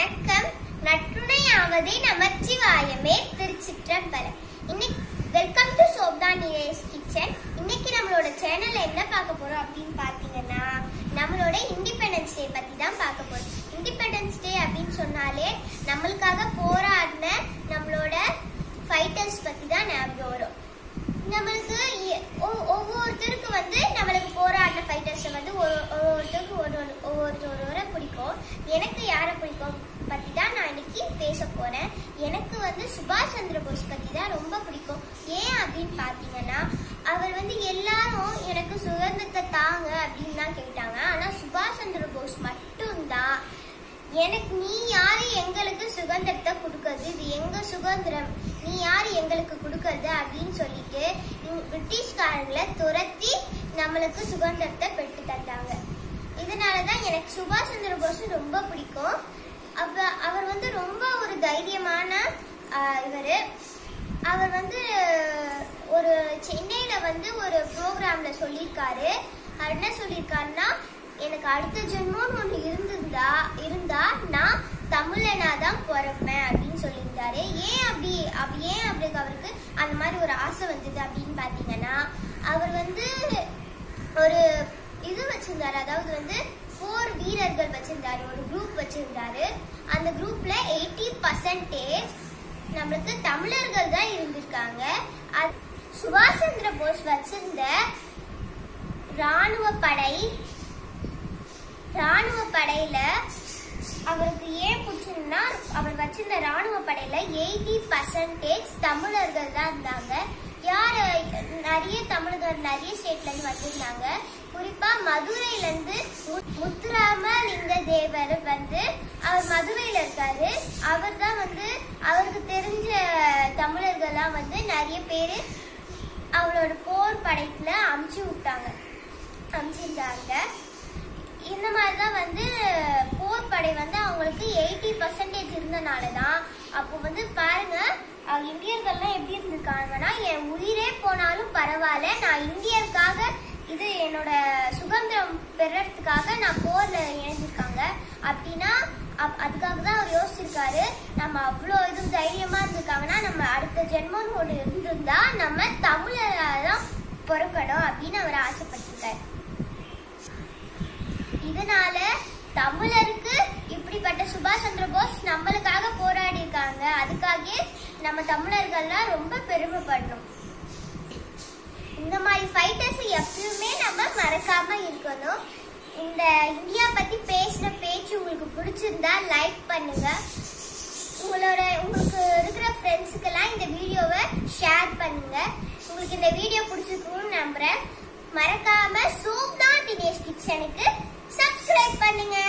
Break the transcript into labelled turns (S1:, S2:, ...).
S1: வணக்கம் நற்றுணையாவதே நமச்சிவாயமே திருச்சிற்றம்பலம் இன்னைக்கு வெல்கம் டு சோப்தா நிரேஸ் கிச்சன் இன்னைக்கு நம்மளோட சேனல்ல என்ன பார்க்க போறோம் அப்படின்னு பாத்தீங்கன்னா நம்மளோட இண்டிபெண்டன்ஸ் டே பத்தி தான் பார்க்க போறோம் இண்டிபெண்டன்ஸ் டே அப்படின்னு சொன்னாலே நம்மளுக்காக போராடின நம்மளோட ஃபைட்டர்ஸ் பத்தி தான் ஞாபகம் வரும் நம்மளுக்கு எ- ஒ- ஒவ்வொருத்தருக்கு வந்து நம்மளுக்கு போராடின ஃபைட்டர்ஸ் வந்து ஒரு- ஒவ்வொருத்தருக்கு ஒரு ஒரு- ஒவ்வொருத்தரோட பிடிக்கும் எனக்கு யாரை பிடிக்கும் பத்தி தான் நான் இன்னைக்கு பேச போறேன் எனக்கு வந்து சுபாஷ் சந்திர போஸ் பத்தி தான் ரொம்ப பிடிக்கும் ஏன் அப்படின்னு பாத்தீங்கன்னா அவர் வந்து எல்லாரும் எனக்கு சுதந்திரத்தை தாங்க அப்படின்னு தான் கேட்டாங்க ஆனா சுபாஷ் சந்திர போஸ் மட்டும்தான் எனக்கு நீ யாரு எங்களுக்கு சுதந்திரத்தை கொடுக்கறது இது எங்க சுதந்திரம் நீ யாரு எங்களுக்கு கொடுக்கறது அப்படின்னு சொல்லிட்டு இங்க பிரிட்டிஷ்காரங்களை துரத்தி நம்மளுக்கு சுதந்திரத்தை பெற்று தந்தாங்க இதனாலதான் எனக்கு சுபாஷ் சந்திர போஸ் ரொம்ப பிடிக்கும் அப்ப அவர் வந்து ரொம்ப ஒரு தைரியமான இவர் அவர் வந்து ஒரு சென்னையில வந்து ஒரு ப்ரோக்ராம்ல சொல்லியிருக்காரு அவர் என்ன சொல்லியிருக்காருன்னா எனக்கு அடுத்த ஜென்மம்னு ஒன்று இருந்திருந்தா இருந்தா நான் தமிழனா தான் பிறப்பேன் அப்படின்னு சொல்லியிருந்தாரு ஏன் அப்படி அப்படி ஏன் அப்படி அவருக்கு அந்த மாதிரி ஒரு ஆசை வந்தது அப்படின்னு பார்த்தீங்கன்னா அவர் வந்து ஒரு இது வச்சிருந்தாரு அதாவது வந்து போர் வீரர்கள் வச்சிருந்தாரு ஒரு குரூப் வச்சிருந்தாரு அந்த குரூப்ல எயிட்டி பர்சன்டேஜ் நம்மளுக்கு தமிழர்கள் தான் இருந்திருக்காங்க அது சுபாஷ் சந்திர போஸ் வச்சிருந்த ராணுவ படை ராணுவ படையில அவருக்கு ஏன் பிடிச்சிருந்தா அவர் வச்சிருந்த ராணுவ படையில எயிட்டி பர்சன்டேஜ் தமிழர்கள் தான் இருந்தாங்க யார் நிறைய தமிழர்கள் நிறைய ஸ்டேட்ல இருந்து வந்திருந்தாங்க குறிப்பா மதுரையில இருந்து மு- முத்துராமலிங்க தேவர் வந்து அவர் மதுரையில இருக்காரு அவர் தான் வந்து அவருக்கு தெரிஞ்ச தமிழர்கள்லாம் வந்து நிறைய பேர் அவரோட போர் படைத்துல அமுச்சு விட்டாங்க அமுச்சிருந்தாங்க இந்த மாதிரி தான் வந்து போர் படை வந்து அவங்களுக்கு எயிட்டி பர்சன்டேஜ் இருந்தனால தான் அப்போ வந்து பாருங்க அஹ் இந்தியர்கள்லாம் எப்படி இருந்திருக்காங்கன்னா என் உயிரே போனாலும் பரவாயில்ல நான் இந்தியருக்காக இது என்னோட சுதந்திரம் பெறறதுக்காக நான் போர்ல இணைஞ்சிருக்காங்க அப்படின்னா அப்- அதுக்காக தான் அவர் யோசிச்சிருக்காரு நம்ம அவ்வளோ இது தைரியமா இருந்திருக்காங்கன்னா நம்ம அடுத்த ஜென்மம்னு ஒன்று இருந்திருந்தா நம்ம தமிழராக தான் பிறக்கணும் அப்படின்னு அவர் ஆசைப்பட்டிருக்காரு இதனால தமிழருக்கு இப்படிப்பட்ட சுபாஷ் சந்திர போஸ் நம்மளுக்காக போராடி இருக்காங்க அதுக்காகவே நம்ம தமிழர்கள்லாம் ரொம்ப பெருமைப்படணும் இந்த மாதிரி ஃபைட்டர்ஸ் எப்பயுமே நம்ம மறக்காம இருக்கணும் இந்த இந்தியா பத்தி பேசின பேச்சு உங்களுக்கு பிடிச்சிருந்தா லைக் பண்ணுங்க உங்களோட உங்களுக்கு இருக்கிற ஃப்ரெண்ட்ஸுக்கெல்லாம் இந்த வீடியோவை ஷேர் பண்ணுங்க உங்களுக்கு இந்த வீடியோ பிடிச்சிருக்கும்னு நம்புறேன் மறக்காம சோப்னா தினேஷ் கிச்சனுக்கு சப்ஸ்கிரைப் பண்ணுங்க